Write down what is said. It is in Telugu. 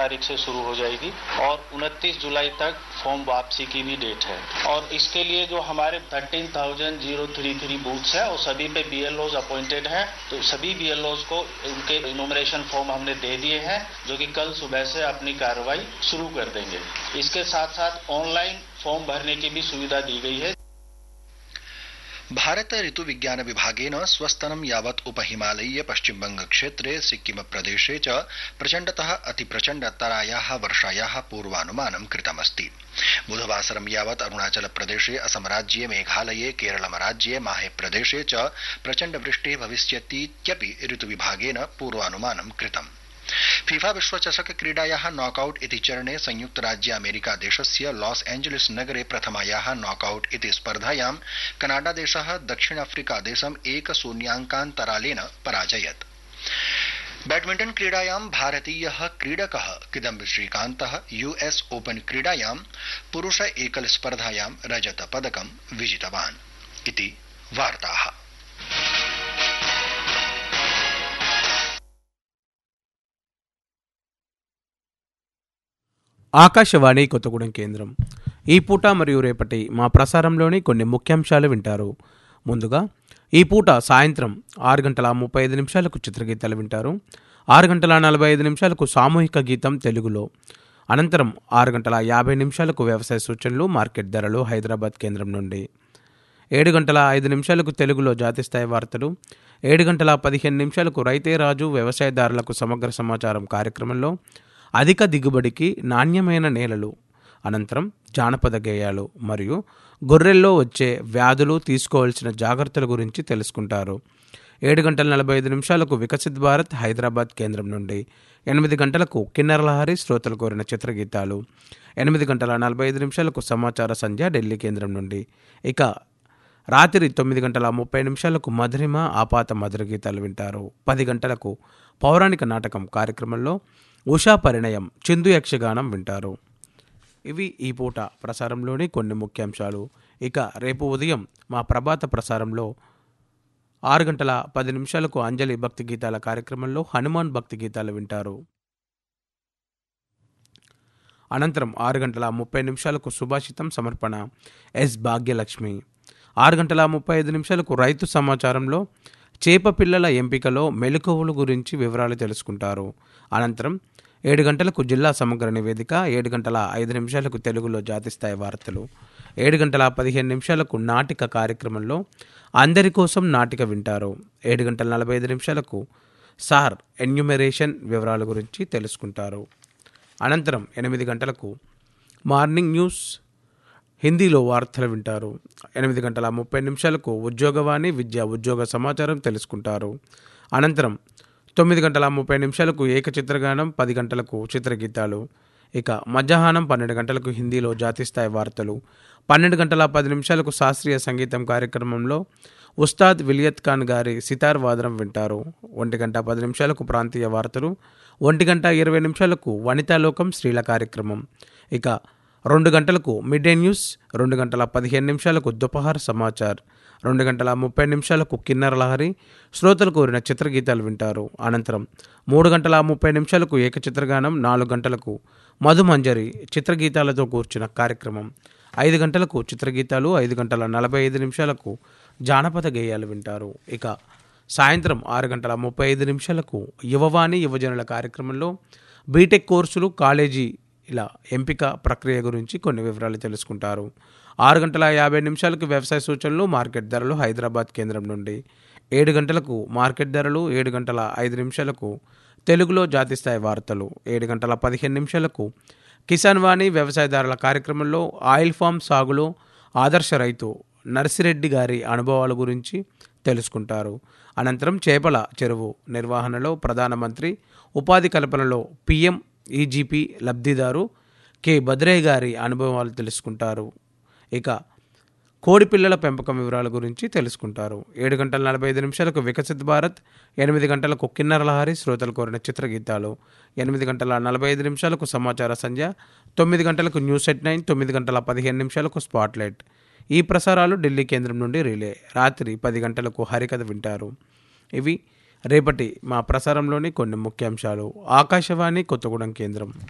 तारीख से शुरू हो जाएगी और 29 जुलाई तक फॉर्म वापसी की भी डेट है और इसके लिए जो हमारे 13,033 बूथ्स है और सभी पे बीएलओज अपॉइंटेड हैं तो सभी बीएलओज को उनके इनोमरेशन फॉर्म हमने दे दिए हैं जो कि कल सुबह से अपनी कार्रवाई शुरू कर देंगे इसके साथ साथ ऑनलाइन फॉर्म भरने की भी सुविधा दी गई है भारत ऋतु विज्ञान विभागेन स्वस्तनं यावत् उपहिमालयीय पश्चिमबंग क्षेत्रे सिक्किम प्रदेशे च प्रचण्डतः अतिप्रचण्डतरायाः वर्षायाः पूर्वानुमानं कृतमस्ति बुधवासरं यावत् अरुणाचल प्रदेशे असम राज्ये मेघालये केरलम राज्ये माहे प्रदेशे च प्रचण्डवृष्टिः भविष्यतीत्यपि ऋतुविभागेन पूर्वानुमानं कृतम् फीफा विश्वचषक क्रीडायाः नॉकआउट इति चरणे संयुक्त राज्य अमेरिका देशस्य लॉस एंजलिस नगरे प्रथमायाः नॉकआउट इति स्पर्धायां कनाडा देशः दक्षिण अफ्रीका देशम् एक शून्याङ्कान्तरालेन पराजयत् बैडमिण्टन क्रीडायां भारतीयः क्रीडकः किदम्बि श्रीकान्तः यूएस ओपन क्रीडायां पुरुष एकल स्पर्धायां रजत पदकं विजितवान् इति वार्ताः ఆకాశవాణి కొత్తగూడెం కేంద్రం ఈ పూట మరియు రేపటి మా ప్రసారంలోని కొన్ని ముఖ్యాంశాలు వింటారు ముందుగా ఈ పూట సాయంత్రం ఆరు గంటల ముప్పై ఐదు నిమిషాలకు చిత్రగీతాలు వింటారు ఆరు గంటల నలభై ఐదు నిమిషాలకు సామూహిక గీతం తెలుగులో అనంతరం ఆరు గంటల యాభై నిమిషాలకు వ్యవసాయ సూచనలు మార్కెట్ ధరలు హైదరాబాద్ కేంద్రం నుండి ఏడు గంటల ఐదు నిమిషాలకు తెలుగులో జాతీయస్థాయి వార్తలు ఏడు గంటల పదిహేను నిమిషాలకు రైతే రాజు వ్యవసాయదారులకు సమగ్ర సమాచారం కార్యక్రమంలో అధిక దిగుబడికి నాణ్యమైన నేలలు అనంతరం జానపద గేయాలు మరియు గొర్రెల్లో వచ్చే వ్యాధులు తీసుకోవాల్సిన జాగ్రత్తల గురించి తెలుసుకుంటారు ఏడు గంటల నలభై ఐదు నిమిషాలకు వికసిత్ భారత్ హైదరాబాద్ కేంద్రం నుండి ఎనిమిది గంటలకు కిన్నెరలహరి శ్రోతలు కోరిన చిత్రగీతాలు ఎనిమిది గంటల నలభై ఐదు నిమిషాలకు సమాచార సంధ్య ఢిల్లీ కేంద్రం నుండి ఇక రాత్రి తొమ్మిది గంటల ముప్పై నిమిషాలకు మధురిమ ఆపాత మధుర గీతాలు వింటారు పది గంటలకు పౌరాణిక నాటకం కార్యక్రమంలో ఉషా పరిణయం చిందు యక్షగానం వింటారు ఇవి ఈ పూట ప్రసారంలోని కొన్ని ముఖ్యాంశాలు ఇక రేపు ఉదయం మా ప్రభాత ప్రసారంలో ఆరు గంటల పది నిమిషాలకు అంజలి భక్తి గీతాల కార్యక్రమంలో హనుమాన్ భక్తి గీతాలు వింటారు అనంతరం ఆరు గంటల ముప్పై నిమిషాలకు సుభాషితం సమర్పణ ఎస్ భాగ్యలక్ష్మి ఆరు గంటల ముప్పై ఐదు నిమిషాలకు రైతు సమాచారంలో చేప పిల్లల ఎంపికలో మెలకువల గురించి వివరాలు తెలుసుకుంటారు అనంతరం ఏడు గంటలకు జిల్లా సమగ్ర నివేదిక ఏడు గంటల ఐదు నిమిషాలకు తెలుగులో జాతిస్థాయి వార్తలు ఏడు గంటల పదిహేను నిమిషాలకు నాటిక కార్యక్రమంలో అందరి కోసం నాటిక వింటారు ఏడు గంటల నలభై ఐదు నిమిషాలకు సార్ ఎన్యూమరేషన్ వివరాల గురించి తెలుసుకుంటారు అనంతరం ఎనిమిది గంటలకు మార్నింగ్ న్యూస్ హిందీలో వార్తలు వింటారు ఎనిమిది గంటల ముప్పై నిమిషాలకు ఉద్యోగవాణి విద్య ఉద్యోగ సమాచారం తెలుసుకుంటారు అనంతరం తొమ్మిది గంటల ముప్పై నిమిషాలకు ఏకచిత్రగానం పది గంటలకు చిత్రగీతాలు ఇక మధ్యాహ్నం పన్నెండు గంటలకు హిందీలో జాతీయస్థాయి వార్తలు పన్నెండు గంటల పది నిమిషాలకు శాస్త్రీయ సంగీతం కార్యక్రమంలో ఉస్తాద్ విలియత్ ఖాన్ గారి సితార్ వాదనం వింటారు ఒంటి గంట పది నిమిషాలకు ప్రాంతీయ వార్తలు ఒంటి గంట ఇరవై నిమిషాలకు వనితాలోకం స్త్రీల కార్యక్రమం ఇక రెండు గంటలకు మిడ్ డే న్యూస్ రెండు గంటల పదిహేను నిమిషాలకు దుపహార్ సమాచార్ రెండు గంటల ముప్పై నిమిషాలకు కిన్నర లహరి శ్రోతలు కోరిన చిత్రగీతాలు వింటారు అనంతరం మూడు గంటల ముప్పై నిమిషాలకు ఏకచిత్రగానం నాలుగు గంటలకు మధుమంజరి చిత్రగీతాలతో కూర్చున్న కార్యక్రమం ఐదు గంటలకు చిత్రగీతాలు ఐదు గంటల నలభై ఐదు నిమిషాలకు జానపద గేయాలు వింటారు ఇక సాయంత్రం ఆరు గంటల ముప్పై ఐదు నిమిషాలకు యువవాణి యువజనుల కార్యక్రమంలో బీటెక్ కోర్సులు కాలేజీ ఇలా ఎంపిక ప్రక్రియ గురించి కొన్ని వివరాలు తెలుసుకుంటారు ఆరు గంటల యాభై నిమిషాలకు వ్యవసాయ సూచనలు మార్కెట్ ధరలు హైదరాబాద్ కేంద్రం నుండి ఏడు గంటలకు మార్కెట్ ధరలు ఏడు గంటల ఐదు నిమిషాలకు తెలుగులో జాతీయస్థాయి వార్తలు ఏడు గంటల పదిహేను నిమిషాలకు కిసాన్ వాణి వ్యవసాయదారుల కార్యక్రమంలో ఆయిల్ ఫామ్ సాగులో ఆదర్శ రైతు నర్సిరెడ్డి గారి అనుభవాల గురించి తెలుసుకుంటారు అనంతరం చేపల చెరువు నిర్వహణలో ప్రధానమంత్రి ఉపాధి కల్పనలో పిఎం ఈజీపీ లబ్ధిదారు కె భద్రయ్య గారి అనుభవాలు తెలుసుకుంటారు ఇక కోడి పిల్లల పెంపకం వివరాల గురించి తెలుసుకుంటారు ఏడు గంటల నలభై ఐదు నిమిషాలకు వికసిత్ భారత్ ఎనిమిది గంటలకు కిన్నర లహరి శ్రోతలు కోరిన చిత్రగీతాలు ఎనిమిది గంటల నలభై ఐదు నిమిషాలకు సమాచార సంధ్య తొమ్మిది గంటలకు న్యూస్ ఎట్ నైన్ తొమ్మిది గంటల పదిహేను నిమిషాలకు స్పాట్లైట్ ఈ ప్రసారాలు ఢిల్లీ కేంద్రం నుండి రిలే రాత్రి పది గంటలకు హరికథ వింటారు ఇవి రేపటి మా ప్రసారంలోని కొన్ని ముఖ్యాంశాలు ఆకాశవాణి కొత్తగూడెం కేంద్రం